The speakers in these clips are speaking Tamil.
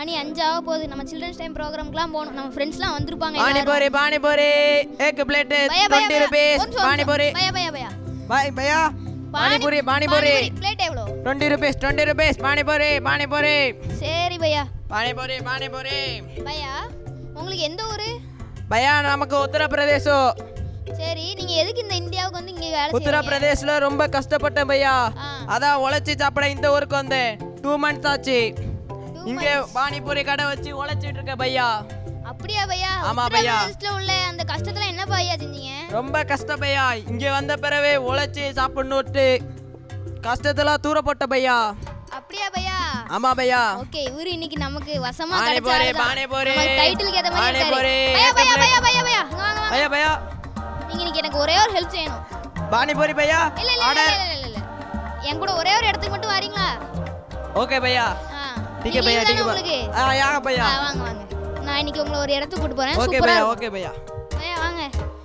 மணி அஞ்சாக போகுது நம்ம சில்ட்ரன்ஸ் டைம் ப்ரோக்ராம்க்குலாம் போகணும் நம்ம ஃப்ரெண்ட்ஸ்லாம் வந்திருப்பாங்க பானிபூரி பானிபூரி ஏக் பிளேட் பயா பயா டுவெண்ட்டி ருபீஸ் பானிபூரி பயா பயா பயா பாய் பையா பானிபூரி பானிபூரி பிளேட் எவ்வளோ twenty rupees twenty rupees panipuri panipuri சரி பையா பானிபூரி பானிபூரி பையா உங்களுக்கு எந்த ஊர் பையா நமக்கு உத்தரப்பிரதேசம் சரி நீங்க எதுக்கு இந்த இந்தியாவுக்கு வந்து இங்க வேலை செய்றீங்க உத்தரப்பிரதேஷ்ல ரொம்ப கஷ்டப்பட்டேன் பையா ஆ. அதான் உழைச்சி சாப்பிட இந்த ஊருக்கு வந்தேன் டூ மந்த்ஸ் ஆச்சு இங்க பானிபூரி கடை வச்சு உழைச்சிட்டு இருக்கேன் பையா அப்படியா பையா ஆமா பையா. உத்தரப்பிரதேசத்துல உள்ள அந்த கஷ்டத்துல என்ன பையா செஞ்சீங்க ரொம்ப கஷ்டம் பையா இங்க வந்த பிறவே உழைச்சி சாப்பிடணுட்டு கஷ்டத்தெல்லாம் தூர போட்ட பையா அப்படியா பையா ஆமா பையா ஓகே இவரு இன்னைக்கு நமக்கு வசமா பானிபூரி, கிடைச்சாரு பானிபூரி. டைட்டிலுக்கு ஏத்த மாதிரி இருக்காரு. பானிபூரி, பையா பையா ஏத்த பையா பையா பையா இங்க வாங்க வாங்க பையா பையா நீங்க இன்னைக்கு எனக்கு ஒரே ஒரு ஹெல்ப் செய்யணும் பானிபூரி பையா இல்ல இல்ல இல்ல ஆர்டர் இல்ல இல்ல இல்ல என் கூட ஒரே ஒரு இடத்துக்கு மட்டும் வரீங்களா ஓகே பையா ஆ ठीक है भैया leave ठीक தானே है உங்களுக்கு भैया हाँ यहाँ भैया ஆ, வாங்க வாங்க நான் இன்னைக்கு உங்களை ஒரு இடத்துக்கு கூட்டு போறேன் ओके சூப்பரா भैया இருக்கும். ओके भैया பையா வாங்க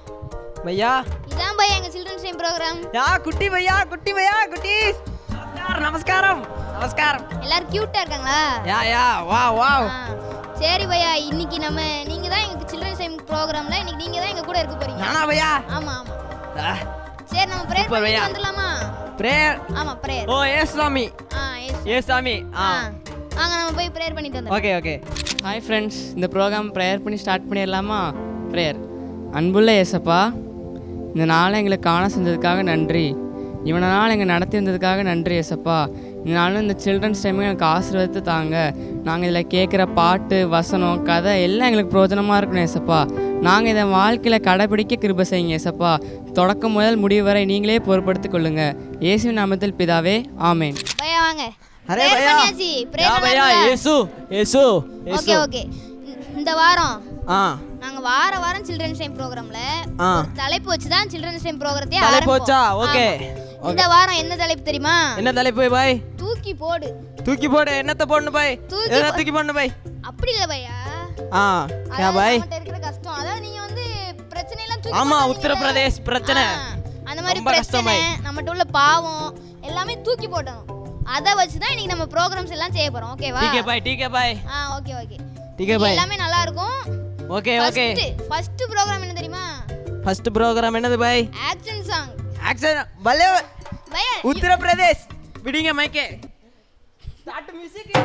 भैया இதான் பையா எங்க சில்ட்ரன்ஸ் டைம் ப்ரோக்ராம் यहाँ कुट्टी भैया कुट्टी भैया कुट्टी नमस्कार नमस्कारम नमस्कार எல்லாரும் கியூட்டா இருக்காங்களா या या वाह वाह ஆ, சரி பையா இன்னைக்கு நம்ம நீங்க தான் எங்க சில்ட்ரன்ஸ் டைம் ப்ரோக்ராம்ல இன்னைக்கு நீங்க தான் எங்க கூட இருக்க போறீங்க नाना भैया ஆமா ஆமா சரி நம்ம ப்ரேயர் Super பண்ணிட்டு பையா. வந்துடலாமா प्रेयर ஆமா ப்ரேயர் ओ ये स्वामी ஆ எஸ் ये स्वामी ஆ हाँ வாங்க நம்ம போய் ப்ரேயர் பண்ணிட்டு வந்துடலாம் ஓகே ஓகே ஹாய் ஃப்ரெண்ட்ஸ் இந்த ப்ரோக்ராம் ப்ரேயர் பண்ணி ஸ்டார்ட் பண்ணிடலாமா ப்ரேயர் அன்புள்ள ஏசப்பா இந்த நாளை எங்களுக்கு காண செஞ்சதுக்காக நன்றி இவனை நாள் எங்கள் நடத்தி வந்ததுக்காக நன்றி ஏசப்பா இந்த நாளும் இந்த சில்ட்ரன்ஸ் டைமும் எனக்கு ஆசீர்வாதத்தை தாங்க நாங்கள் இதில் கேட்குற பாட்டு வசனம் கதை எல்லாம் எங்களுக்கு பிரோஜனமாக இருக்கணும் ஏசப்பா நாங்கள் இதை வாழ்க்கையில் கடைபிடிக்க கிருப செய்யுங்க ஏசப்பா தொடக்கம் முதல் முடிவு வரை நீங்களே பொறுப்படுத்திக் கொள்ளுங்க இயேசு நாமத்தில் பிதாவே ஆமேன் பையா வாங்க அரே Prayer भैया பண்ணியாச்சு या ப்ரேயர் भैया यीशु यीशु ஓகே ஓகே இந்த வாரம் हाँ நாங்க வார வாரம் சில்ட்ரன்ஸ் டைம் ப்ரோக்ராம்ல ஆ. தலைப்பு வச்சு தான் சில்ட்ரன்ஸ் டைம் ப்ரோக்ராத்தையே தலைப்பு ஆரம்பிப்போம். வச்சா? ஓகே. ஆமா. இந்த வாரம் என்ன தலைப்பு தெரியுமா என்ன தலைப்பு பாய் தூக்கி போடு தூக்கி போடு என்னத்த போடணும் பாய் தூக்கி என்ன போ- தூக்கி போடணும் பாய் அப்படி இல்ல பையா ஆ क्या அதாவது பாய் நம்மகிட்ட இருக்கிற கஷ்டம் அதாவது நீங்க வந்து பிரச்சனை எல்லாம் தூக்கி ஆமா போடாதீங்க. உத்தரப்பிரதேஷ் பிரச்சனை ஆ, அந்த மாதிரி ரொம்ப கஷ்டம் பிரச்சனை நம்மகிட்ட உள்ள பாவம் எல்லாமே தூக்கி போட்டணும் அதை வச்சு தான் இன்னைக்கு நம்ம ப்ரோக்ராம்ஸ் எல்லாம் செய்ய போறோம் ஓகேவா ठीक है भाई ठीक है भाई ஆ ஓகே ஓகே ठीक है भाई எல்லாமே நல்லா இருக்கும் ஓகே ஓகே ஃபர்ஸ்ட் ப்ரோக்ராம் என்ன தெரியுமா ஃபர்ஸ்ட் ப்ரோக்ராம் என்னது பாய் ஆக்ஷன் சாங் ஆக்சன் பலே பையா உத்தரப்பிரதேஷ் விடுங்க மைக்கே ஸ்டார்ட் மியூசிக்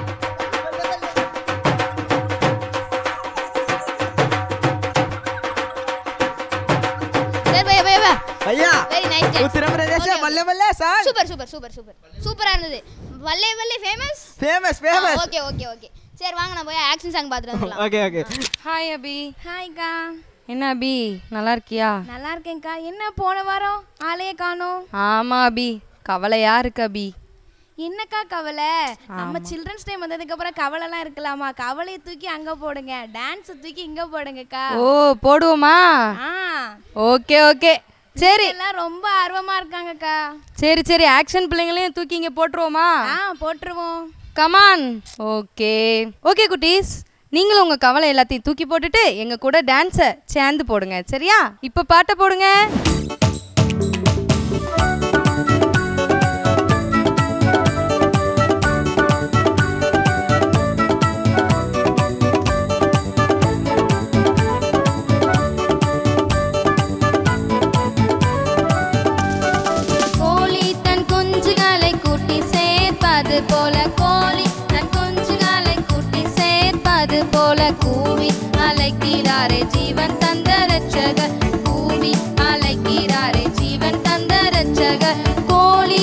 சரி பையா பையா பையா ஐயா வெரி நைஸ் உத்தரப்பிரதேஷ் பல்லே பல்லே sir super super super super சூப்பரா இருந்தது வல்லே வல்லே famous famous famous okay okay okay சரி வாங்க நான் போய் ஆக்ஷன் சாங் பார்த்துட்டு வந்துடலாம் ஓகே ஓகே ஹாய் அபி ஹாய்க்கா என்ன அபி நல்லா இருக்கியா நல்லா இருக்கேன்க்கா என்ன போன வாரம் ஆளையே காணோம் ஆமா அபி கவலையா இருக்கு அபி என்னக்கா கவலை நம்ம சில்ட்ரன்ஸ் டைம் வந்ததுக்கு அப்புறம் கவலைலாம் இருக்கலாமா கவலையை தூக்கி அங்க போடுங்க டான்ஸை தூக்கி இங்க போடுங்கக்கா ஓ போடுவோமா ஆ ஓகே ஓகே சரி எல்லாம் ரொம்ப ஆர்வமா இருக்காங்கக்கா சரி சரி ஆக்ஷன் பிள்ளைங்களையும் தூக்கி இங்கே போட்டுருவோமா ஆ போட்டுருவோம் கமான் ஓகே ஓகே குட்டீஸ் நீங்களும் உங்கள் கவலை எல்லாத்தையும் தூக்கி போட்டுட்டு எங்கள் கூட டான்ஸை சேர்ந்து போடுங்க சரியா இப்போ பாட்டை போடுங்க கோழி தன் குஞ்சுகளை கூட்டி சேர்ப்பது போல கோழி தன் குஞ்சுகளை கூட்டி சேர்ப்பது போல கூவி அழைக்கிறாரே ஜீவன் தந்த ரட்சகர் கூவி அழைக்கிறாரே ஜீவன் தந்த ரட்சகர் கோழி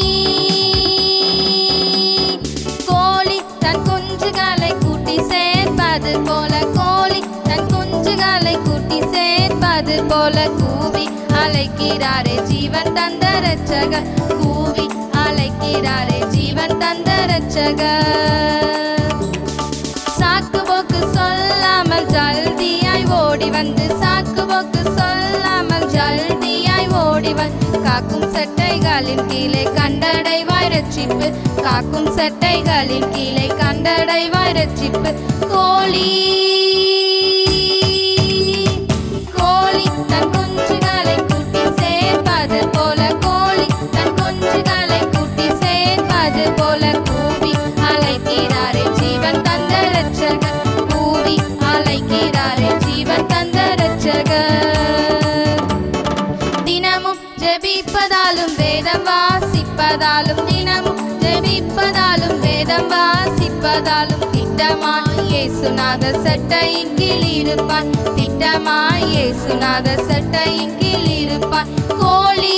கோழி தன் குஞ்சுகளை கூட்டி சேர்ப்பது போல கோழி தன் குஞ்சுகளை கூட்டி சேர்ப்பது போல கூவி அழைக்கிறாரே ஜீவன் தந்த ரட்சகர் கூவி அழைக்கிறாரே ஜீவன் தந்த ரட்சகர் சாக்கு போக்கு சொல்லாமல் ஜல்தியாய் ஓடி வந்து சாக்கு போக்கு சொல்லாமல் ஜல்தியாய் ஓடி வந்து காக்கும் சட்டைகளின் கீழே கண்டடைவாய் ரட்சிப்பு காக்கும் சட்டைகளின் கீழே கண்டடைவாய் ரட்சிப்பு கோழி கோழி தன் குஞ்சுகளை கூட்டி சேர்ப்பது போல கோழி தன் குஞ்சுகளை கூட்டி சேர்ப்பது போல கூவி அழைக்கிறாரே ஜீவன் தந்த ரட்சகர் ஜெபிப்பதாலும் வேதம் வாசிப்பதாலும் தினமும் ஜெபிப்பதாலும் வேதம் வாசிப்பதாலும் திட்டமாய் இயேசுநாத சட்டையின் கீழ் இருப்பான் திட்டமாய் இயேசுநாத சட்டையின் கீழ் இருப்பான் கோழி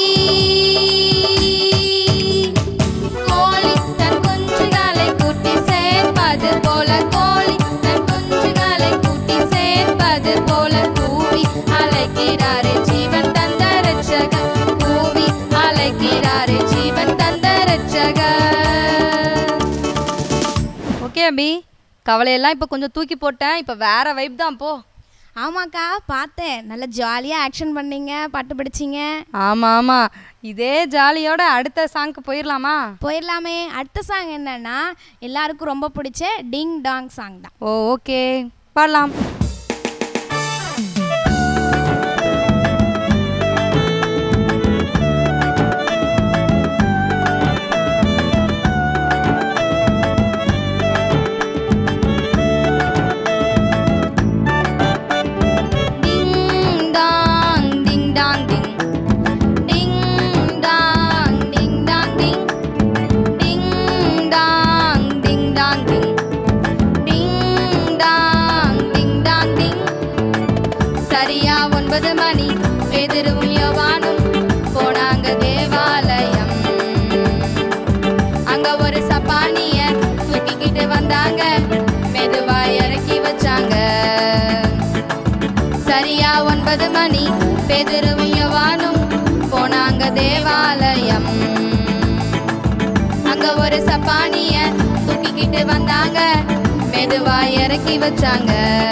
கோழி தன் குஞ்சுகளை கூட்டி சேர்ப்பது போல கோழி தன் குஞ்சுகளை கூட்டி சேர்ப்பது போல கூவி அழைக்கிறாரே ஜீவன் தந்த ரட்சகர் கூவி அழைக்கிறாரே ஜீவன் தந்த ரட்சகர் ஓகே அபி கவலையெல்லாம் இப்போ கொஞ்சம் தூக்கி போட்டேன் இப்போ வேற வைப் தான் போ ஆமாக்கா பார்த்தேன் நல்ல ஜாலியாக ஆக்ஷன் பண்ணீங்க பாட்டு படிச்சீங்க ஆமாம் ஆமாம் இதே ஜாலியோட அடுத்த சாங்க்கு போயிடலாமா போயிடலாமே அடுத்த சாங் என்னன்னா எல்லாருக்கும் ரொம்ப பிடிச்ச டிங் டாங் சாங் தான் ஓ ஓகே பாடலாம் Ding dong, ding dong, ding. Ding dong, ding dong, ding. Ding dong, ding dong, ding. Ding dong, ding dong, ding. சரியா ஒன்பது மணி பேதிருவும் யோவானும் போனாங்க தேவாலயம் அங்க ஒரு சப்பானிய தூக்கிக்கிட்டு வந்தாங்க மெதுவா இறக்கி வச்சாங்க சரியா ஒன்பது மணி பேதிருவும் யோவானும் போனாங்க தேவாலயம் அங்க ஒரு சப்பானிய தூக்கிக்கிட்டு வந்தாங்க மெதுவா இறக்கி வச்சாங்க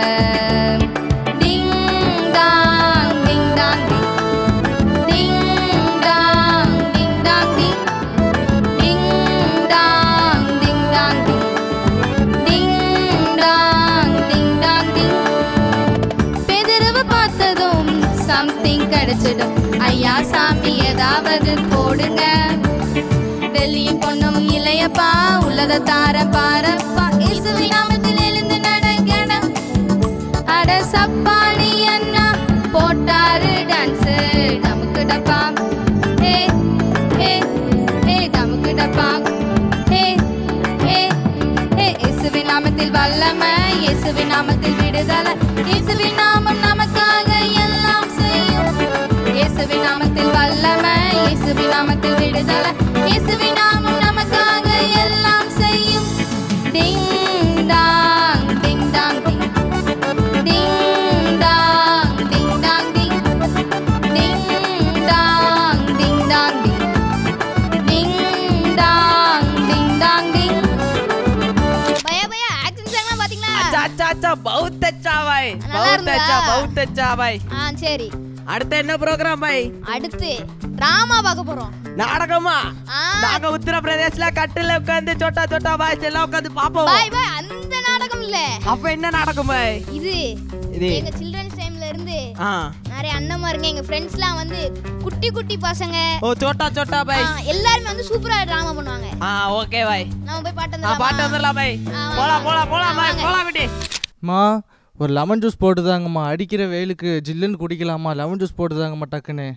ding dong, ding dong, ding. Ding dong, ding dong, ding. Ding dong, ding dong, ding. Ding dong, ding dong, ding. பெதிரவு பார்த்ததும் சம்திங் கிடைச்சிடும் ஐயா சாமி ஏதாவது போடுங்க டெல்லியும் பொண்ணும் இளையப்பா உள்ளத தார பாரப்பா இயேசுவின் நாமத்தில் எழுந்து நடக்கணும் அட சப்பானி அண்ணா போட்டாரு டான்ஸ் நமக்கு டப்பா ஹே ஹே ஹே நமக்கு டப்பா ஹே ஹே ஹே இயேசுவின் நாமத்தில் வல்லமை இயேசுவின் நாமத்தில் விடுதலை இயேசுவின் நாமம் நமக்காக எல்லாம் செய்யும் இயேசுவின் நாமத்தில் வல்லமை இயேசுவின் நாமத்தில் விடுதலை இயேசுவின் நாமம் நமக்காக எல்லாம் செய்யும் ding dong ding dong ding ding dong ding dong ding ding dong ding dong ding ding dong ding dong ding பயா பயா ஆக்ஷன் சாங்லாம் பாத்தீங்களா அச்சா அச்சா அச்சா பௌத் அச்சா பாய் நல்லா பௌத் இருந்தா? அச்சா பௌத் அச்சா பாய் ஆ சரி அடுத்து என்ன ப்ரோக்ராம் பாய் அடுத்து டிராமா பார்க்க போறோம் நாடகமா ஆ நாங்க உத்தரப்பிரதேஷ்ல கட்டில உட்காந்து சொட்டா சொட்டா பாய்ஸ் எல்லாம் உட்காந்து பாப்போம் பாய் பாய் அந்த நாடகம் இல்ல அப்ப என்ன நாடகம் பாய் இது இது எங்க சில்ட்ரன்ஸ் டைம்ல இருந்து ஆ நிறைய அண்ணன்மாருங்க எங்க ஃப்ரெண்ட்ஸ்லாம் வந்து குட்டி குட்டி பசங்க ஓ சொட்டா சொட்டா ஆ, பாய் எல்லாருமே வந்து சூப்பரா டிராமா பண்ணுவாங்க ஆ ஓகே பாய் நம்ம போய் பாட்டு ஆ பாட்டு வந்துடலாமா? வந்துடலாம் பாய் ஆ, வாங்க, போலாம் போலாம் வாங்க. போலாம் ஆ, பாய் வாங்க. போலாம் குட்டி மா ஒரு லெமன் ஜூஸ் போட்டுதாங்கம்மா அடிக்கிற வெயிலுக்கு ஜில்லுன்னு குடிக்கலாமா லெமன் ஜூஸ் போட்டுதாங்கம்மா டக்குன்னு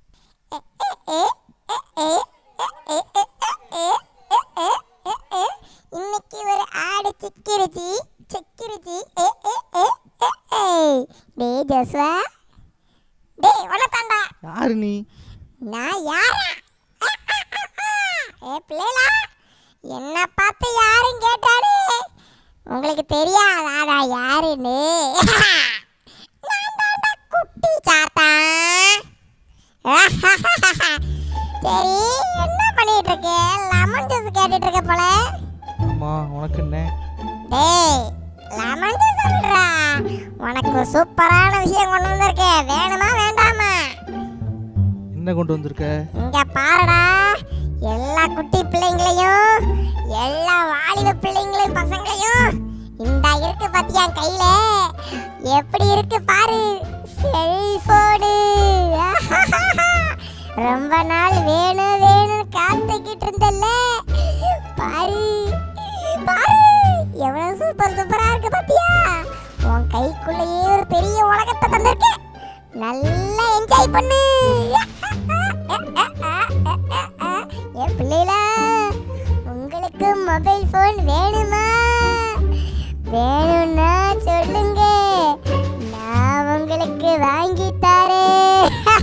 இன்னைக்கு ஒரு ஆடு சிக்கிருச்சு சிக்கிருச்சு ஏ ஏ ஏ ஏ ஏய் டேய் ஜோஸ்வா டேய் உனத்தாண்டா யாரு நீ நான் யாரா ஏ பிள்ளைகளா என்ன பார்த்து யாரும் கேட்டாரு உங்களுக்கு தெரியாதாடா யாருன்னு நான் தான்டா குட்டி சாத்தா சரி என்ன பண்ணிட்டு இருக்க லெமன் ஜூஸ் கேட்டுட்டு இருக்க போல அம்மா உனக்கு என்ன டேய் லெமன் ஜூஸ் சொல்றா உனக்கு ஒரு சூப்பரான விஷயம் கொண்டு வந்திருக்கேன் வேணுமா வேண்டாமா என்ன கொண்டு வந்திருக்க இங்க பாருடா எல்லா குட்டி பிள்ளைங்களையும் எல்லா வாலிப பிள்ளைங்களையும் பசங்களையும் இந்த இருக்கு பாத்தியா கையில எப்படி இருக்கு பாரு செல்போனு ரொம்ப நாள் வேணும் வேணும்னு காத்துக்கிட்டு இருந்தல்ல பாரு பாரு எவ்வளவு சூப்பர் சூப்பரா இருக்கு பாத்தியா உன் கைக்குள்ளேயே ஒரு பெரிய உலகத்தை தந்திருக்கேன் நல்லா என்ஜாய் பண்ணு மொபைல் ஃபோன் வேணுமா வேணும்னா சொல்லுங்க நான் உங்களுக்கு வாங்கி தரேன்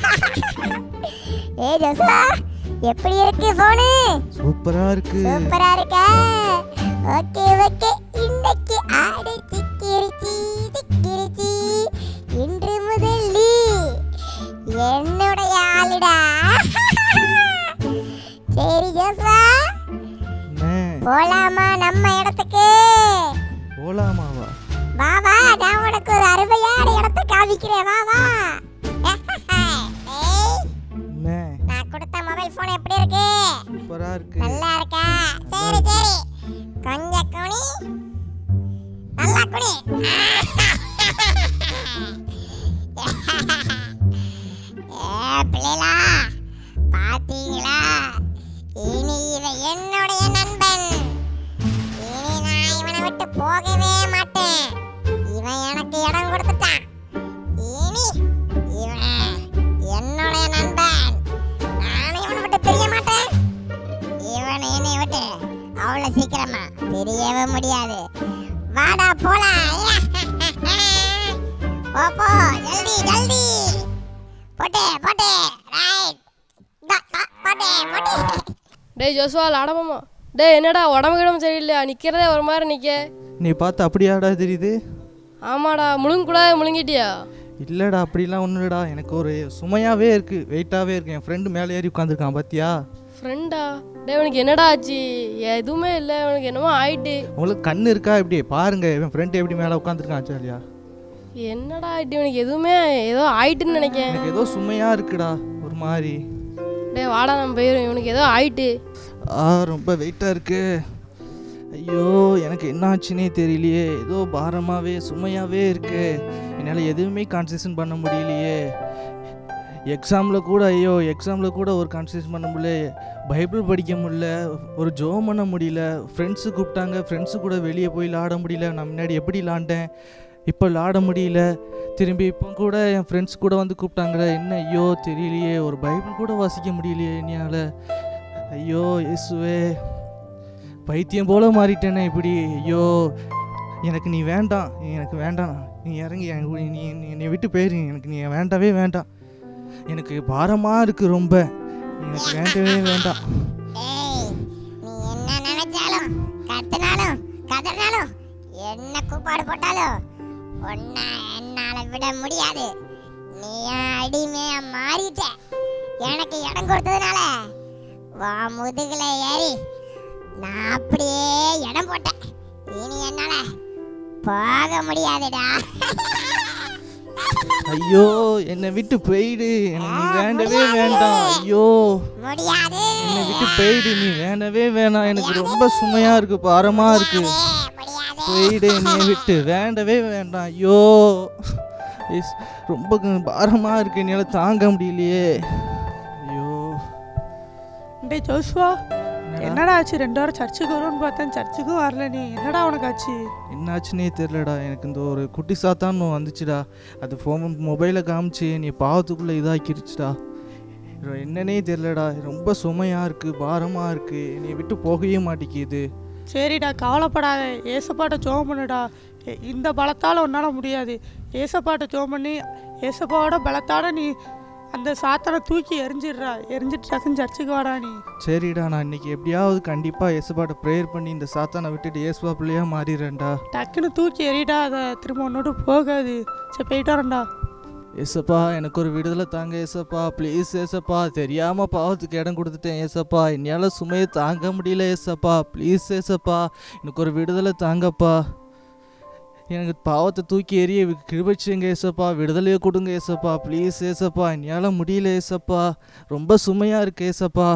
ஏ ஜோசா எப்படி இருக்கு போனு சூப்பரா இருக்கு சூப்பரா இருக்கா ஓகே ஓகே இன்னைக்கு ஆடு திக்கிருச்சி திக்கிருச்சி இன்று முதல் நீ என்னுடைய ஆளுடா சரி ஜோசா அண்ணே, போலாமா நம்ம இடத்துக்கு போலாமாவா வா வா நான் உனக்கு ஒரு அருமையான இடத்தை காமிக்கிறேன் வா வா ஏய், அண்ணே, நான் கொடுத்த மொபைல் போன் எப்படி இருக்கு சூப்பரா இருக்கு நல்லா இருக்கா சரி சரி கொஞ்சம் குனி நல்லா குனி ஏ பிள்ளைகளா பாத்தீங்களா இனி இவன் என்னுடைய நண்பன் இனி நான் இவனை விட்டு போகவே மாட்டேன் இவன் எனக்கு இடம் கொடுத்துட்டான் இனி இவன் என்னுடைய நண்பன் நான் இவனை விட்டு பிரிய மாட்டேன் இவனை என்னை விட்டு அவ்வளோ சீக்கிரமா பிரியவே முடியாது வாடா போலாம் போ போ ஜல்தி ஜல்தி போட்டு போட்டு ரைட் போட்டு போட்டு டேய் ஜோசுவா லாடமாமா டேய் என்னடா உடம்பு கிடம்பு சரியில்லையா நிற்கிறதே ஒரு மாதிரி நிற்க நீ பார்த்து அப்படியாடா தெரியுது ஆமாடா முழுங்க கூட முழுங்கிட்டியா இல்லடா அப்படிலாம் ஒன்றும் இல்லடா எனக்கு ஒரு சுமையாவே இருக்கு வெயிட்டாவே இருக்கு என் ஃப்ரெண்டு மேலே ஏறி உட்காந்துருக்கான் பாத்தியா ஃப்ரெண்டா டேய் உனக்கு என்னடா ஆச்சு எதுவுமே இல்லை உனக்கு என்னமோ ஆயிட்டு உங்களுக்கு கண்ணு இருக்கா இப்படி பாருங்க என் ஃப்ரெண்டு எப்படி மேலே உட்காந்துருக்கான் ஜாலியா என்னடா ஆயிட்டு உனக்கு எதுவுமே ஏதோ ஆயிட்டுன்னு நினைக்கேன் எனக்கு ஏதோ சுமையா இருக்குடா ஒரு மாதிரி டேய் வாடா நம்ம போயிடும் இவனுக்கு ஏதோ ஆயிட்டு ஆ ரொம்ப வெயிட்டாக இருக்கு ஐயோ எனக்கு என்ன ஆச்சுன்னே தெரியலையே ஏதோ பாரமாகவே சுமையாகவே இருக்கு என்னால் எதுவுமே கான்சன்ட்ரேஷன் பண்ண முடியலையே எக்ஸாமில் கூட ஐயோ எக்ஸாமில் கூட ஒரு கான்சன்ட்ரேஷன் பண்ண முடியல பைபிள் படிக்க முடியல ஒரு ஜோம் பண்ண முடியல ஃப்ரெண்ட்ஸு கூப்பிட்டாங்க ஃப்ரெண்ட்ஸு கூட வெளியே போய் விளாட முடியல நான் முன்னாடி எப்படி விளாண்டேன் இப்போ விளாட முடியல திரும்பி இப்போ கூட என் ஃப்ரெண்ட்ஸ் கூட வந்து கூப்பிட்டாங்களே என்ன ஐயோ தெரியலையே ஒரு பைபிள் கூட வாசிக்க முடியலையே என்னால் ஐயோ இயேசுவே பைத்தியம் போல மாறிட்டேனே இப்படி ஐயோ எனக்கு நீ வேண்டாம் நீ எனக்கு வேண்டாம் நீ இறங்கி என் கூட நீ நீ என்னை விட்டு போயிரு எனக்கு நீ வேண்டவே வேண்டாம் எனக்கு பாரமாக இருக்குது ரொம்ப நீ எனக்கு வேண்டவே வேண்டாம் ஏய் நீ என்ன நினைச்சாலும் கத்துனாலும் கதறினாலும் என்ன கூப்பாடு போட்டாலும் உன்னை என்னால விட முடியாது நீ என் அடிமையா மாறிட்ட எனக்கு இடம் கொடுத்ததுனால வா முதுகுல ஏறி நான் அப்படியே இடம் போட்டேன் இனி என்னால போக முடியாதுடா ஐயோ என்னை விட்டு போயிடு எனக்கு நீ வேண்டவே வேண்டாம் ஐயோ முடியாது என்னை விட்டு போயிடு நீ வேண்டவே வேணாம் எனக்கு ரொம்ப சுமையாக இருக்குது பாரமாக இருக்குது முடியாது போயிடு என்னை விட்டு வேண்டவே வேண்டாம் ஐயோ எஸ் ரொம்ப க- பாரமா இருக்கு என்னால் தாங்க முடியலையே ஐயோ டேய் ஜோசுவா என்னடா ஆச்சு ரெண்டு வாரம் சர்ச்சுக்கு வரும்னு பார்த்தேன் சர்ச்சுக்கும் வரல நீ என்னடா உனக்கு ஆச்சு என்னாச்சுன்னே தெரிலடா எனக்கு இந்த ஒரு குட்டி சாத்தான்னு வந்துச்சுடா அது ஃபோன் மொபைலில் காமிச்சு நீ பாவத்துக்குள்ளே இதாக்கிருச்சுடா இது என்னன்னே தெரிலடா ரொம்ப சுமையாக இருக்குது பாரமாக இருக்குது என்னை விட்டு போகவே மாட்டேங்குது சரிடா கவலைப்படாத ஏசப்பாட்ட ஜோம் பண்ணுடா எ- இந்த பலத்தால் உன்னால் முடியாது ஏசப்பாட்ட ஜோம் பண்ணி ஏசப்பாவோட பலத்தாட நீ அந்த சாத்தானை தூக்கி எரிஞ்சிடுறா எரிஞ்சிட்டு டக்குன்னு சர்ச்சுக்கு வாடா நீ சரிடா நான் இன்னைக்கு எப்படியாவது கண்டிப்பாக ஏசுபாட்ட ப்ரேயர் பண்ணி இந்த சாத்தானை விட்டுட்டு ஏசுபா பிள்ளையாக மாறிடுறேன்டா டக்குன்னு தூக்கி எறிடா அதை திரும்ப உன்னோட போகாது சரி போயிட்டு வரேன்டா ஏசப்பா எனக்கு ஒரு விடுதலை தாங்க ஏசப்பா ப்ளீஸ் ஏசப்பா தெரியாமல் பாவத்துக்கு இடம் கொடுத்துட்டேன் ஏசப்பா என்னால் சுமையை தாங்க முடியல ஏசப்பா ப்ளீஸ் ஏசப்பா எனக்கு ஒரு விடுதலை தாங்கப்பா எனக்கு பாவத்தை தூக்கி எறிய கிழிபச்சுங்க ஏசப்பா விடுதலையை கொடுங்க ஏசப்பா ப்ளீஸ் ஏசப்பா என்னால் முடியல ஏசப்பா ரொம்ப சுமையாக இருக்கு ஏசப்பா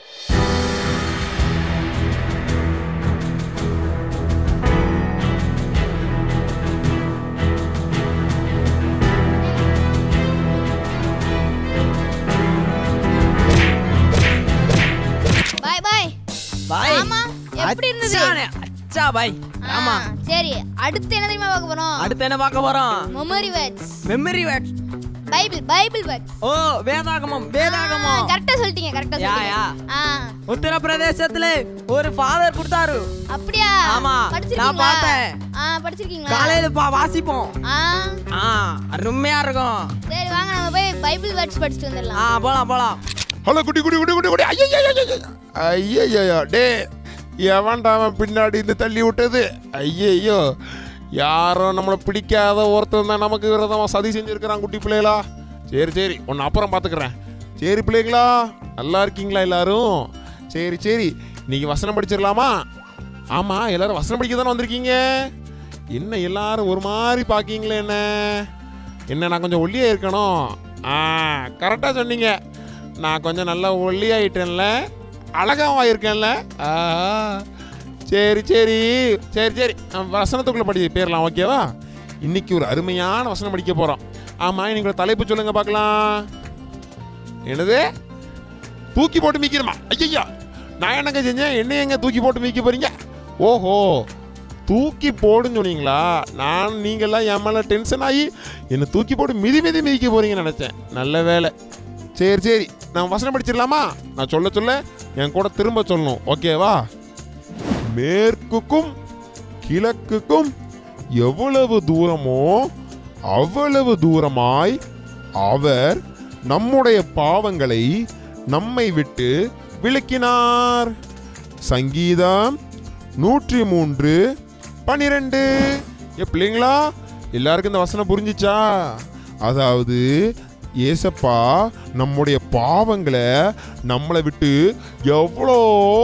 பாய் பாய் பாய் ஆமா எப்படி இருந்தது அச்சானே, அச்சா பாய் ஆமா சரி அடுத்து என்ன தெரியுமா பார்க்க போறோம் அடுத்து என்ன பார்க்க போறோம் memory words memory words Bible Bible words oh வேதாகமம் வேதாகமம் கரெக்டா சொல்லிட்டீங்க கரெக்டா யா, சொல்லிட்டீங்க யா. ஆ உத்தரப்பிரதேசத்துல ஒரு ஃபாதர் கொடுத்தாரு அப்படியா ஆமா, நான் படிச்சிருக்கீங்களா பார்த்தேன். ஆ படிச்சிருக்கீங்களா காலையில பா வாசிப்போம் ஆ ஆ அருமையா இருக்கும் சரி வாங்க நம்ம போய் பைபிள் வேர்ட்ஸ் படிச்சுட்டு வந்துடலாம் ஆ போலாம் போலாம் ஹலோ குட்டி குட்டி குட்டி குட்டி குட்டி ஐயோ ஐயோ டே எவன்டா அவன் பின்னாடி இருந்து தள்ளி விட்டது ஐயையோ யாரோ நம்மளை பிடிக்காத ஒருத்தன் தான் நமக்கு விரதமாக சதி செஞ்சுருக்கிறான் குட்டி பிள்ளைகளா சரி சரி உன்னை அப்புறம் பார்த்துக்கிறேன் சரி பிள்ளைங்களா நல்லா இருக்கீங்களா எல்லாரும் சரி சரி இன்னைக்கு வசனம் படிச்சிடலாமா ஆமாம் எல்லாரும் வசனம் படிக்க தானே வந்திருக்கீங்க என்ன எல்லாரும் ஒரு மாதிரி பார்க்கீங்களே என்ன என்ன நான் கொஞ்சம் ஒல்லியாக இருக்கணும் ஆ கரெக்டாக சொன்னீங்க நான் கொஞ்சம் நல்லா ஒல்லியாயிட்டேன்ல அழகாவும் இருக்கேன்ல ஆ சரி சரி சரி சரி நம்ம வசனத்துக்குள்ளே படி போயிடலாம் ஓகேவா இன்னைக்கு ஒரு அருமையான வசனம் படிக்க போகிறோம் ஆமாம் இன்னைக்கு ஒரு தலைப்பு சொல்லுங்க பார்க்கலாம் என்னது தூக்கி போட்டு மீக்கணுமா ஐயா நான் என்னங்க செஞ்சேன் என்ன எங்க தூக்கி போட்டு மீக்க போறீங்க ஓஹோ தூக்கி போடுன்னு சொன்னீங்களா நான் நீங்கள்லாம் என் மேலே டென்ஷன் ஆகி என்னை தூக்கி போட்டு மிதி மிதி மிதிக்க போறீங்கன்னு நினச்சேன் நல்ல வேலை சரி சரி நான் வசனம் படிச்சிடலாமா நான் சொல்ல சொல்ல என் கூட திரும்ப சொல்லணும் ஓகேவா மேற்குக்கும் கிழக்குக்கும் எவ்வளவு தூரமோ அவ்வளவு தூரமாய் அவர் நம்முடைய பாவங்களை நம்மை விட்டு விளக்கினார் சங்கீதம் நூற்றி மூன்று பனிரெண்டு ஏ பிள்ளைங்களா எல்லாருக்கும் இந்த வசனம் புரிஞ்சிச்சா அதாவது ஏசப்பா நம்முடைய பாவங்களை நம்மளை விட்டு எவ்வளோ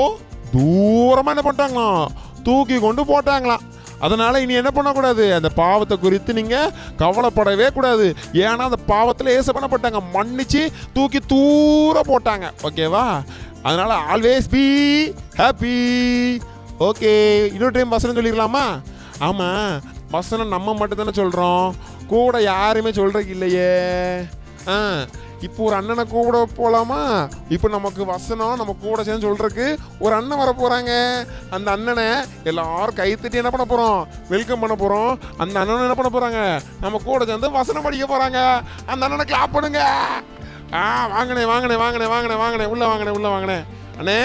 தூரமாக என்ன பண்ணிட்டாங்களாம் தூக்கி கொண்டு போட்டாங்களாம் அதனால இனி என்ன பண்ணக்கூடாது அந்த பாவத்தை குறித்து நீங்க கவலைப்படவே கூடாது ஏன்னா அந்த பாவத்தில் ஏச பண்ணப்பட்டாங்க மன்னிச்சு தூக்கி தூர போட்டாங்க ஓகேவா அதனால ஆல்வேஸ் பி ஹாப்பி ஓகே இன்னொரு டைம் வசனம் சொல்லிடலாமா ஆமாம் வசனம் நம்ம மட்டும் தானே சொல்கிறோம் கூட யாருமே சொல்கிறதுக்கு இல்லையே ஆ இப்போ ஒரு அண்ணனை கூட போகலாமா இப்போ நமக்கு வசனம் நம்ம கூட சேர்ந்து சொல்றதுக்கு ஒரு அண்ணன் வர போறாங்க அந்த அண்ணனை எல்லாரும் கை தட்டி என்ன பண்ண போறோம் வெல்கம் பண்ண போறோம் அந்த அண்ணனை என்ன பண்ண போறாங்க நம்ம கூட சேர்ந்து வசனம் படிக்க போறாங்க அந்த அண்ணனை கிளாப் பண்ணுங்க ஆ வாங்கினே வாங்கினே வாங்கினே வாங்கினே வாங்கினே உள்ள வாங்கினே உள்ள வாங்கினே அண்ணே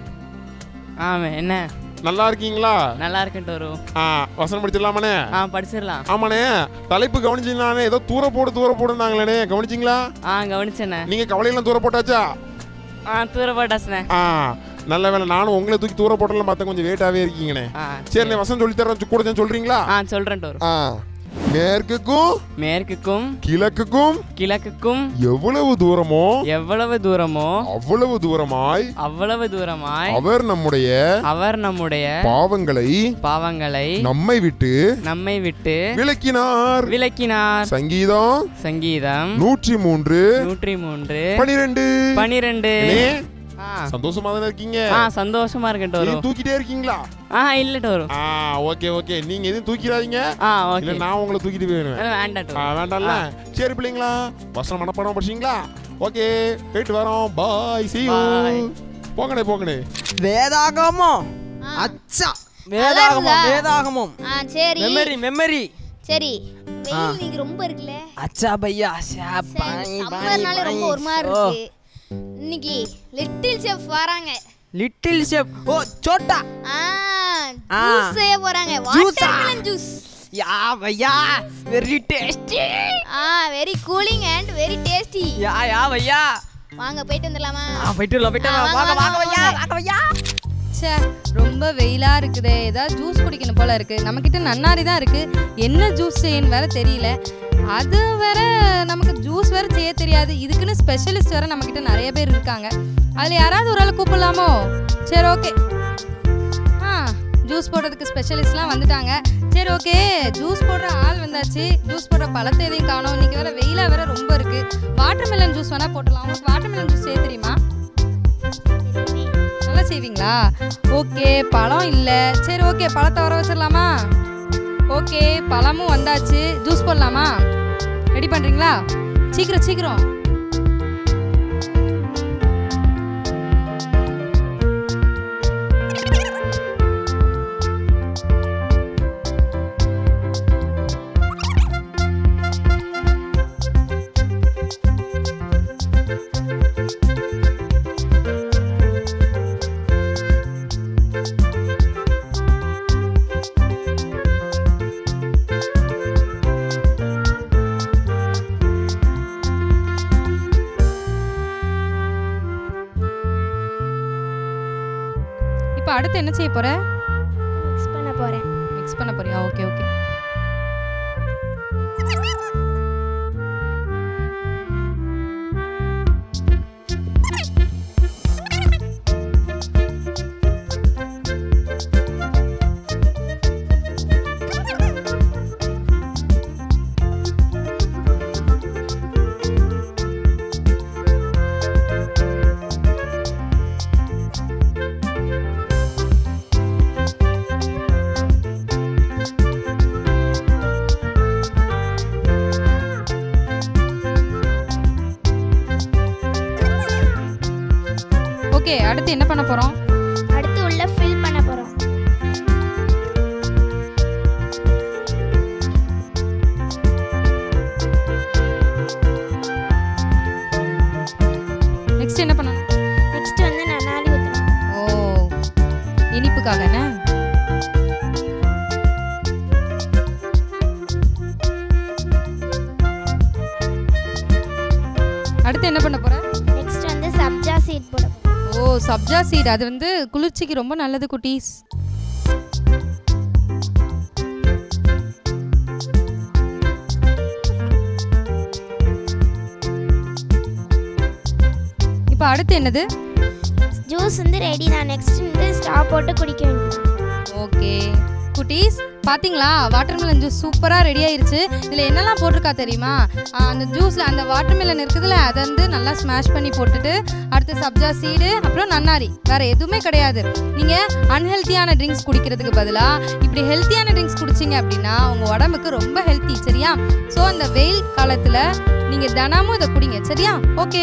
ஆமே என்ன நல்லா இருக்கீங்களா நல்லா இருக்குன்ட்டு வரும் ஆ வசனம் படிச்சிடலாமாண்ணே ஆ படிச்சிடலாம் ஆமாண்ணே தலைப்பு கவனிச்சிங்களாண்ணே ஏதோ தூர போடு தூர போடுனாங்களே கவனிச்சிங்களா ஆ கவனிச்சேண்ணே நீங்க கவலையெல்லாம் தூர போட்டாச்சா ஆ தூர போட்டாச்சுண்ணே ஆ நல்ல வேலை நானும் உங்களை தூக்கி தூர போட்டலாம் பார்த்தா கொஞ்சம் வெயிட்டாவே இருக்கீங்கண்ணே ஆ சரி வசனம் சொல்லி தரேன் கூட சேர்ந்து சொல்றீங்களா ஆ சொல்கிறேன்ட்டு வரும் ஆ மேற்குக்கும் மேற்குக்கும் கிழக்குக்கும் கிழக்குக்கும் எவ்வளவு தூரமோ எவ்வளவு தூரமோ அவ்வளவு தூரமாய் அவ்வளவு தூரமாய் அவர் நம்முடைய அவர் நம்முடைய பாவங்களை பாவங்களை நம்மை விட்டு நம்மை விட்டு விளக்கினார் விலக்கினார் சங்கீதம் சங்கீதம் நூற்றி மூன்று நூற்றி மூன்று பனிரெண்டு பனிரெண்டு அண்ணே, ஆ சந்தோஷமா தானே இருக்கீங்க ஆ சந்தோஷமா இருக்கட்டும் எதுவும் வரும் தூக்கிட்டே இருக்கீங்களா ஆ இல்லட்டு வரும் ஆ ஓகே ஓகே நீங்க எதுவும் தூக்கிடாதீங்க ஆ இல்ல ஓகே நான் உங்களை தூக்கிட்டு போயிடுவேன் வேண்டாட்டு ஆ, வேண்டாம்ல சரி பிள்ளைங்களா வசனம் மனப்பாடம் படிச்சீங்களா ஓகே போயிட்டு வரோம் பாய் see you Bye. போங்கண்ணே போங்கண்ணே வேதாகமம் ஆ. அச்சா நல்லா வேதாகமம் இருக்குதா? வேதாகமம் ஆ சரி மெமரி மெமரி சரி வெயில் நீங்க ரொம்ப இருக்குல்ல அச்சா பையா ஷா பானி பானி சம்மர்னால ரொம்ப ஒரு மாதிரி ஓ இருக்கு இன்னைக்கு லிட்டில் செஃப் வராங்க லிட்டில் ஷெப் ஓ சோட்டா ஆ ஆ. ஜூஸ் செய்ய போறாங்க Juice ஆ? வாட்டர்மெலன் ஜூஸ் யா பையா வெரி டேஸ்டி ஆ very cooling and very tasty yeah yeah பையா வாங்க போயிட்டு வந்துடலாமா ஆ போயிட்டு வரலாம் போயிட்டு ஆ, வரலாம் வாங்க, வாங்க வாங்க வாங்க, பையா வாங்க. வாங்க பையா ச்சே ரொம்ப வெயிலா இருக்குதே ஏதாவது ஜூஸ் குடிக்கணும் போல இருக்கு நம்ம கிட்ட நன்னாரி தான் இருக்கு என்ன ஜூஸ் செய்யணும் வேற தெரியல அது வேற நமக்கு ஜூஸ் வேற செய்ய தெரியாது இதுக்குன்னு ஸ்பெஷலிஸ்ட் வேற நம்ம கிட்ட நிறைய பேர் இருக்காங்க அதுல யாராவது ஒரு ஆள் கூப்பிடலாமோ சரி ஓகே ஆ ஜூஸ் போடுறதுக்கு ஸ்பெஷலிஸ்ட்லாம் வந்துட்டாங்க சரி ஓகே ஜூஸ் போடுற ஆள் வந்தாச்சு ஜூஸ் போடுற பழத்தை எதையும் காணோம் இன்னைக்கு வேற வெயிலா வேற ரொம்ப இருக்கு வாட்டர்மெலன் ஜூஸ் வேணா போட்டுடலாம் உங்களுக்கு வாட்டர்மெலன் ஜூஸ் செய்ய தெரியுமா நல்லா செய்வீங்களா ஓகே பழம் இல்லை சரி ஓகே பழத்தை வர வச்சிடலாமா ஓகே பழமும் வந்தாச்சு ஜூஸ் போடலாமா ரெடி பண்ணுறீங்களா சீக்கிரம் சீக்கிரம் இப்போ அடுத்து என்ன செய்ய போற மிக்ஸ் பண்ண போறேன் மிக்ஸ் பண்ண போறியா ஓகே ஓகே ஓகே அடுத்து என்ன பண்ண போறோம் அடுத்து உள்ள ஃபில் பண்ண போறோம் நெக்ஸ்ட் என்ன பண்ணணும் நெக்ஸ்ட் வந்து நான் நாளி ஊற்றணும் ஓ இனிப்புக்காக என்ன அடுத்து என்ன பண்ண போற நெக்ஸ்ட் வந்து சப்ஜா சீட் போட போறோம். ஓ சப்ஜா சீட் அது வந்து குளிர்ச்சிக்கு ரொம்ப நல்லது குட்டீஸ் இப்போ அடுத்து என்னது ஜூஸ் வந்து ரெடி தான் நெக்ஸ்ட் வந்து ஸ்ட்ரா போட்டு குடிக்க வேண்டியது ஓகே குட்டீஸ் பாத்தீங்களா வாட்டர்மெலன் ஜூஸ் சூப்பராக ரெடி ஆயிருச்சு இதில் என்னெல்லாம் போட்டிருக்கா தெரியுமா ஆ, அந்த ஜூஸில் அந்த வாட்டர்மெலன் இருக்குதுல்ல அதை வந்து நல்லா ஸ்மாஷ் பண்ணி போட்டுட்டு அடுத்து சப்ஜா சீடு அப்புறம் நன்னாரி வேற எதுவுமே கிடையாது நீங்கள் அன்ஹெல்த்தியான ட்ரிங்க்ஸ் குடிக்கிறதுக்கு பதிலாக இப்படி ஹெல்த்தியான ட்ரிங்க்ஸ் குடிச்சிங்க அப்படின்னா உங்கள் உடம்புக்கு ரொம்ப ஹெல்த்தி சரியா ஸோ அந்த வெயில் காலத்தில் நீங்கள் தினமும் இதை குடிங்க சரியா ஓகே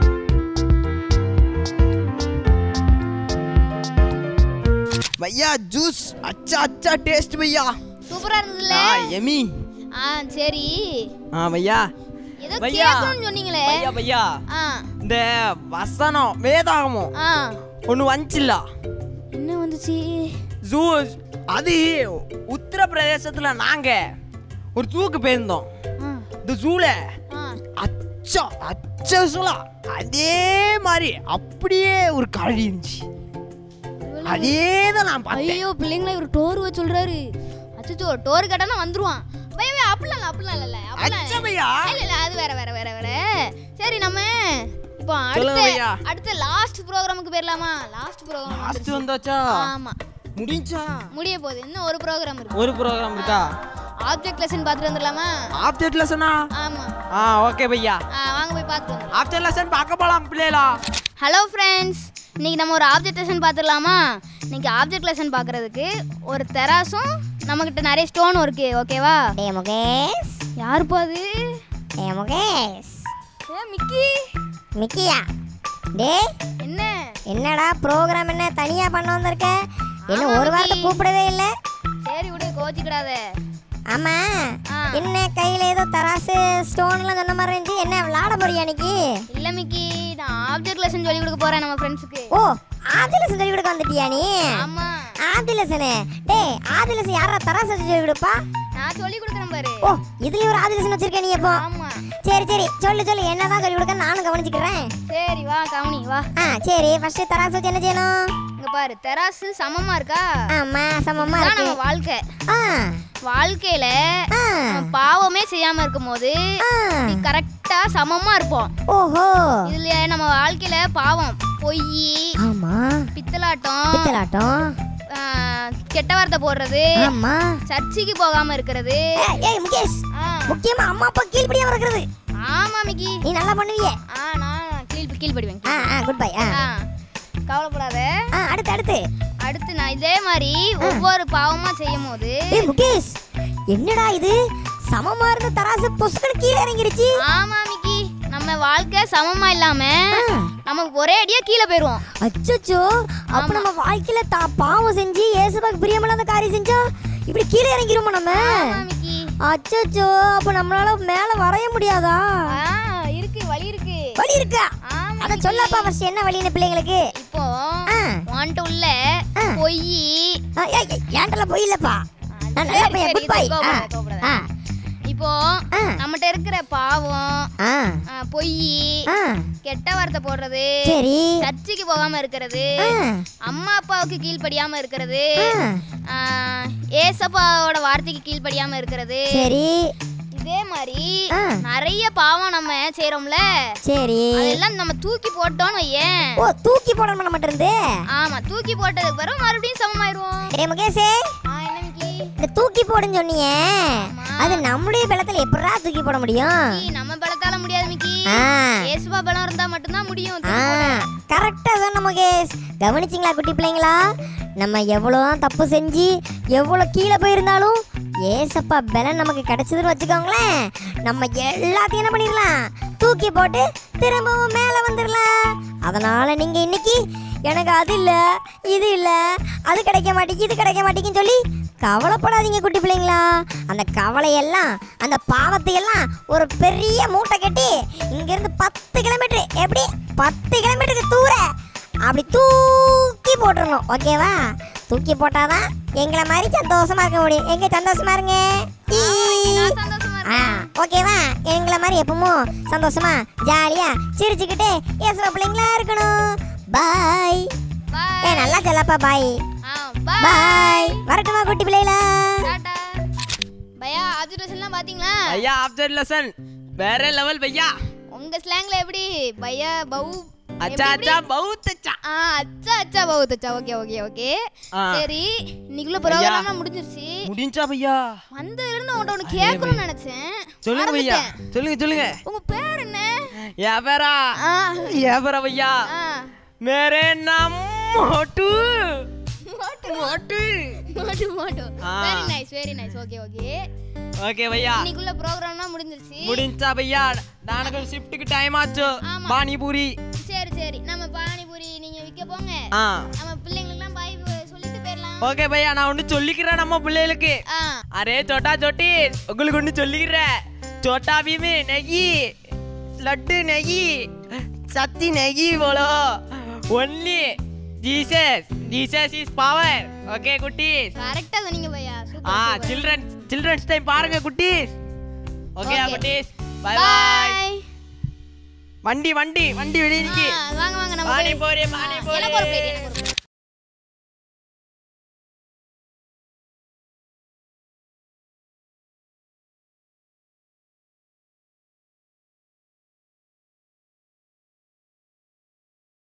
பையா ஜூஸ் அச்சா அச்சா டேஸ்ட் பையா சூப்பரா இருந்ததுல்ல ஆ எமி ஆ சரி ஆ பையா ஏதோ பையா. கேட்கணும்னு சொன்னீங்களே பையா பையா ஆ இந்த வசனம் வேதாகமம் ஆ ஒன்று வந்துச்சுல்ல என்ன வந்துச்சு ஜூ அது உத்தரப்பிரதேசத்துல நாங்க ஒரு ஜூக்கு போயிருந்தோம் ஆ இந்த ஜூல ஆ அச்சா அச்சா சொல்லா அதே மாதிரி அப்படியே ஒரு கழி இருந்துச்சு அதே தான் நான் பார்த்தேன் ஐயோ பிள்ளைங்கள இவர் டோர் வச்சு சொல்றாரு அச்சோ டோர் கேட்டானா வந்துருவான் பையா பையா அப்படிலாம் இல்ல அப்படிலாம் இல்ல அப்படிலாம் அச்சா இல்ல. பையா இல்ல இல்ல அது வேற வேற வேற வேற சரி நம்ம இப்போ சொல்லுங்க அடுத்த பையா. அடுத்த லாஸ்ட் ப்ரோக்ராமுக்கு போயிடலாமா லாஸ்ட் ப்ரோக்ராம் லாஸ்ட் வந்தாச்சா ஆமா முடிஞ்சா முடிய போகுது இன்னும் ஒரு ப்ரோக்ராம் இருக்கு ஒரு ப்ரோக்ராம் இருக்கா ஆப்ஜெக்ட் லெசன் பார்த்துட்டு வந்துடலாமா ஆப்ஜெக்ட் லெசனா ஆமா ஆ ஓகே பையா ஆ, வாங்க போய் பார்த்துட்டு வந்துடலாம் ஆப்ஜெக்ட் லெசன் பார்க்க போலாம் பிள்ளைகளா ஹலோ ஃப்ரெண்ட்ஸ் இன்னைக்கு நம்ம ஒரு ஆப்ஜெக்ட் லெசன் பார்த்துடலாமா இன்னைக்கு ஆப்ஜெக்ட் லெசன் பார்க்கறதுக்கு ஒரு தெராசும் நம்மக்கிட்ட நிறைய ஸ்டோனும் இருக்கு ஓகேவா டே முகேஷ் யாருப்பா அது டே முகேஷ் ஏ மிக்கி மிக்கியா டே என்ன என்னடா ப்ரோக்ராம் என்ன தனியா பண்ண வந்திருக்க என்ன ஆமா, ஒரு வாரத்தை மிக்கி. கூப்பிடவே இல்லை சரி விடு கோச்சிக்கிடாத ஆமா ஆ. என்ன கையில ஏதோ தராசு ஸ்டோன் எல்லாம் சொன்ன மாதிரி இருந்துச்சு என்ன விளாட போறியா இன்னைக்கு இல்ல மிக்கி நான் ஆப்ஜெக்ட் லெசன் சொல்லி கொடுக்க போறேன் நம்ம ஃப்ரெண்ட்ஸுக்கு ஓ ஆதிலசன் சொல்லி கொடுக்க வந்துட்டியா நீ ஆமா ஆதிலசனு டேய் ஆதிலசன் யாரா தராசு வச்சு சொல்லி கொடுப்பா நான் சொல்லி கொடுக்குறேன் பாரு ஓ இதுலயும் ஒரு ஆதிலசன் வச்சிருக்க நீ இப்போ ஆமா சரி சரி சொல்லு சொல்லு என்னதான் சொல்லி கொடுக்க நானும் கவனிச்சுக்கிறேன் சரி வா கவனி வா ஆ சரி ஃபர்ஸ்ட் தராசு வச்சு என்ன செய்யணும் இங்க பாரு தெராசு சமமா இருக்கா ஆமா சமமா இதுதான் இருக்கு நம்ம வாழ்க்கை ஆ வாழ்க்கையில ஆ நம்ம பாவமே செய்யாம இருக்கும்போது ஆ கரெக்டா சமமா இருப்போம் ஓஹோ இதுல நம்ம வாழ்க்கையில பாவம் பொய் ஆமா பித்தலாட்டம் பித்தலாட்டம் ஆ, கெட்ட வார்த்தை போடுறது ஆமா சர்ச்சுக்கு போகாம இருக்கிறது ஏய், ஏய் முகேஷ் ஆ, முக்கியமா அம்மா அப்பா கீழ்படியா இருக்கிறது ஆமா மிக்கி நீ நல்லா பண்ணுவியே ஆ நான் கீழ் கீழ் படிவேன் ஆ ஆ குட் பை ஆ ஆ கவலைப்படாத ஆ அடுத்து அடுத்து அடுத்து நான் இதே மாதிரி ஒவ்வொரு பாவமா செய்யும் போது ஏய் முகேஷ் என்னடா இது சமமா இருந்த தராசு பொசுக்கன்னு கீழே இறங்கிருச்சு ஆமா மிக்கி நம்ம வாழ்க்கை சமமா இல்லாம நமக்கு ஒரே அடியா கீழே போயிருவோம் அச்சச்சோ அப்ப நம்ம வாழ்க்கையில தா பாவம் செஞ்சு ஏசுபாக்கு பிரியமில்லாத காரியம் செஞ்சா இப்படி கீழே இறங்கிருமா நம்ம ஆமா மிக்கி அச்சச்சோ அப்ப நம்மளால மேல வரைய முடியாதா ஆ இருக்கு வழி இருக்கு வழி இருக்கா ஆமா அத சொல்லப்பா ஃபர்ஸ்ட் என்ன வழின்னு பிள்ளைங்களுக்கு இப்போ ஆ. உன்கிட்ட உள்ள ஆ. பொய் ஆ, ஏய், ஏய், ஏன்டல போய் இல்லப்பா நான் நல்லா பையன் குட் பை ஆ ஆ இப்போ நம்மகிட்ட இருக்கிற பாவம் ஆ ஆ, பொய் ஆ கெட்ட வார்த்தை போடுறது சரி சர்ச்சுக்கு போகாம இருக்கிறது ஆ அம்மா அப்பாவுக்கு கீழ்ப்படியாம இருக்கிறது ஆ, ஆ, ஏசப்பாவோட வார்த்தைக்கு கீழ்ப்படியாம இருக்கிறது சரி இதே மாதிரி ஆ. நிறைய பாவம் நம்ம செய்றோம்ல சரி அதெல்லாம் நம்ம தூக்கி போட்டோம்னு வையேன் ஓ தூக்கி போடணும் நம்ம இருந்து ஆமா தூக்கி போட்டதுக்கு பிறகு மறுபடியும் சமமாயிருவோம் டேய் முகேஷே ஆ, என்ன விக்கி? இந்த தூக்கி போடுன்னு சொன்னியே அது நம்முடைய பலத்துல எப்படா தூக்கி போட முடியும் விக்கி, நம்ம பலத்தால முடியாது மிக்கி ஆ ஏசுபா பலம் இருந்தா மட்டும்தான் முடியும் ஆ தூக்கி போட. கரெக்டா சொன்ன முகேஷ் கவனிச்சிங்களா குட்டி பிள்ளைங்களா நம்ம எவ்வளோதான் தப்பு செஞ்சு எவ்வளோ கீழே போயிருந்தாலும் ஏசப்பா பலன் நமக்கு கிடைச்சதுன்னு வச்சுக்கோங்களேன் நம்ம எல்லாத்தையும் என்ன பண்ணிடலாம் தூக்கி போட்டு திரும்பவும் மேலே வந்துடலாம் அதனால நீங்க இன்னைக்கு எனக்கு அது இல்லை இது இல்லை அது கிடைக்க மாட்டேங்குது இது கிடைக்க மாட்டேங்குன்னு சொல்லி கவலைப்படாதீங்க குட்டி பிள்ளைங்களா அந்த கவலையெல்லாம் அந்த பாவத்தையெல்லாம் ஒரு பெரிய மூட்டை கட்டி இங்கிருந்து பத்து கிலோமீட்டர் எப்படி பத்து கிலோமீட்டருக்கு தூர அப்படி தூக்கி போட்டுறணும் ஓகேவா தூக்கி போட்டாதான் எங்களை மாதிரி சந்தோஷமா இருக்க முடியும் எங்க சந்தோஷமா இருங்க ஈ. நான் சந்தோஷமா ஆ ஓகேவா எங்களை மாதிரி எப்பவும் சந்தோஷமா ஜாலியா சிரிச்சுக்கிட்டு ஏசுவ பிள்ளைங்களா இருக்கணும் பாய் Bye. ஏ நல்லா சொல்லப்பா பாய் ஆ, bye. பாய் வரட்டுமா குட்டி பிள்ளைகளா டாடா. பையா ஆப்சர்வேஷன்லாம் பாத்தீங்களா ஐயா ஆப்சர் லெசன் வேற லெவல் பையா உங்க ஸ்லாங்ல எப்படி பையா பவு அச்சா எப்படி, அச்சா எப்படி? பௌத் அச்சா ஆ அச்சா அச்சா பவுத் அச்சா ஓகே ஓகே ஓகே ஆ. சரி இன்னைக்குள்ள பையா. ப்ரோக்ராம்லாம் முடிஞ்சிருச்சு முடிஞ்சா பையா வந்ததுல இருந்து உன்கிட்ட ஒன்று கேட்கணும்னு நினைச்சேன் சொல்லுங்க பையா மறந்துட்டேன். சொல்லுங்க சொல்லுங்க உங்க பேர் என்ன என் பேரா ஆ என் பேரா பையா ஆ மேரே நாம் மோட்டு மோட்டு மோட்டு மோட்டு மோட்டு ஆ. Very nice very nice okay okay okay பையா இன்னைக்குள்ள ப்ரோக்ராம்லாம் முடிஞ்சிருச்சு முடிஞ்சா பையா நானுக்கு ஷிஃப்ட்டுக்கு டைம் ஆச்சு ஆமா. பானிபூரி சரி சரி நம்ம பானிபூரி நீங்க விற்க போங்க ஆ நம்ம பிள்ளைங்களுக்குலாம் பாய் சொல்லிட்டு போயிடலாம் ஓகே பையா நான் ஒன்று சொல்லிக்கிறேன் நம்ம பிள்ளைகளுக்கு ஆ அரே சோட்டா சோட்டி உங்களுக்கு ஒன்று சொல்லிக்கிறேன் சோட்டா பீமு நெகி லட்டு நெகி சத்தி நெகி போலோ only Jesus Jesus is power okay குட்டீஸ் கரெக்டா சொன்னீங்க பையா ஆ சூப்பர் சில்ட்ரன் சில்ட்ரன்ஸ் டைம் பாருங்க குட்டீஸ் ஓகே Okay. குட்டீஸ் பை பை பாய் வண்டி வண்டி வண்டி வெளியே நிக்கி வாங்க வாங்க நம்ம பானி போய்- போறே பானி ஆ, போறே எனக்கு ஒரு plate, எனக்கு ஒரு plate.